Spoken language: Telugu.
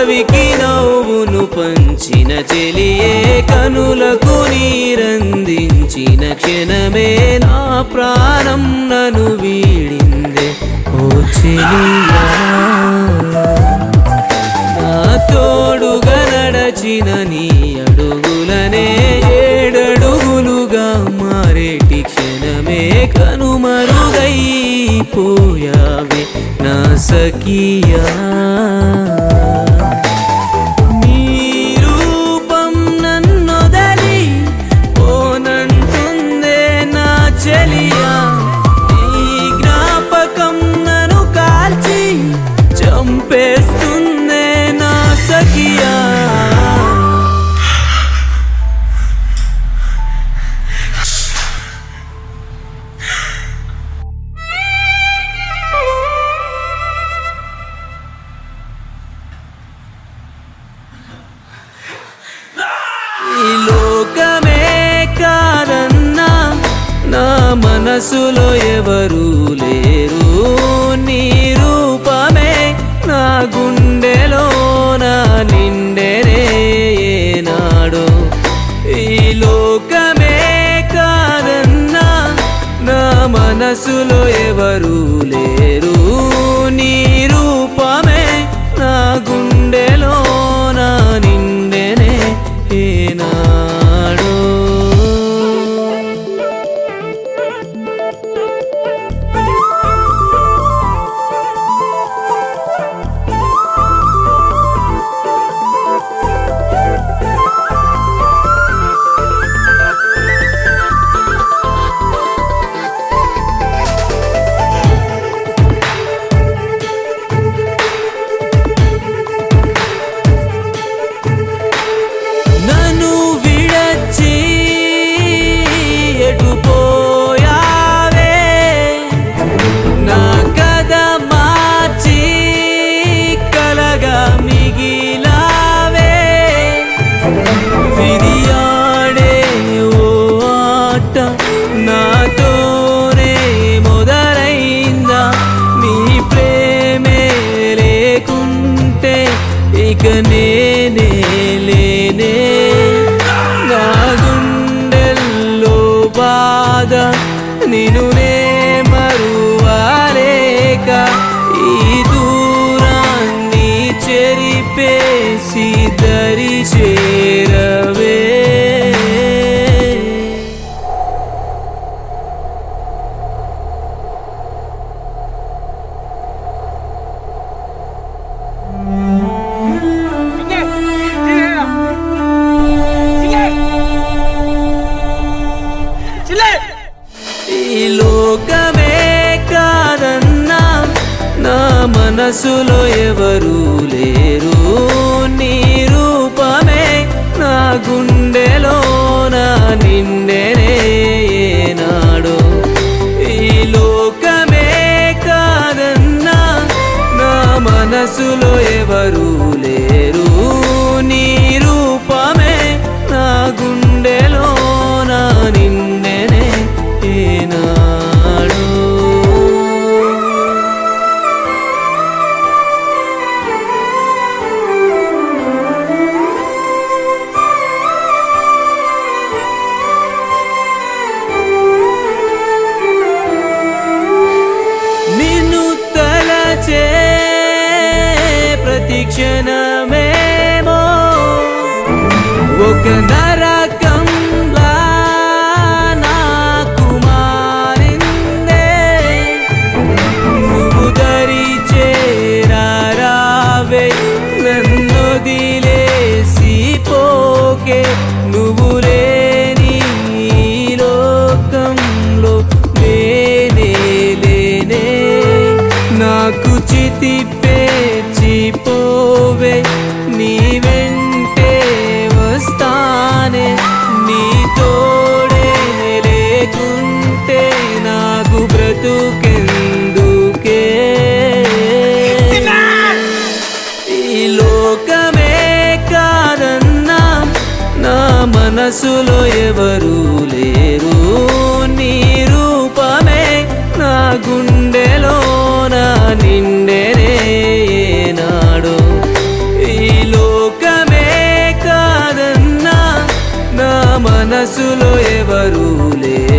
కవికి నవ్వును పంచిన చెలియే కనులకు నీరందించిన క్షణమే నా ప్రాణం నను వీడిందే ఓ చెలియా నా తోడుగా నడచిన నీ అడుగులనే ఏడడుగులుగా మారేటి క్షణమే కనుమరుగైపోయావే నా సఖియా నీ రూపం నన్నొదలి పోనంటుందే నా చెలియా నీ జ్ఞాపకం నన్ను కాల్చి చంపేస్తుందే నా సఖియా ఈ లోకమే కాదన్నా నా మనసులో ఎవరు లేరు నీ రూపమే నా గుండెలో నా నిండెనే ఏనాడో ఈ లోకమే కాదన్నా నా మనసులో ఎవరు లేరు నీ రూపమే నా గుండెలో నా నిండెనే ఏనాడో నన్ను విడచి ఎటు పోయావే నా కథ మార్చి కలగా మిగిలావే విరియాడే ఓ ఆట నాతోనే మొదలైందా నీ ప్రేమే లేకుంటే ఇక నేనే లేనే నా గుండెల్లో బాధ నిన్ను నే మరువాలేక ఈ దూరాన్ని చెరిపేసి దరి చేరవే ఈ లోకమే కాదన్నా నా మనసులో ఎవరు లేరు నీ రూపమే నా గుండెలో నా నిండెనే ఏనాడో ఈ లోకమే కాదన్నా నా మనసులో ఎవరు లేరు నీ రూపమే నా గుండెలో నా నిండెనే ఏనాడో నిన్ను తలచే ప్రతి క్షణమేమో ఒక నరకంలా నాకు మారిందే నువ్వు దరి చేరారావే నన్నొదిలేసి పోకే నువ్వు లేని ఈ లోకంలో నేనే లేనే నాకు చితి పేచిపోవే నీ వెంటే వస్తానే నీ తోడే లేకుంటే నాకు బ్రతుకెందుకే ఈ లోకమే కాదన్నా నా మనసులో ఎవరు లేరు నీ రూపమే నా గుండెలో నా నిండెనే ఏనాడో ఈ మనసులో ఎవరు లేరు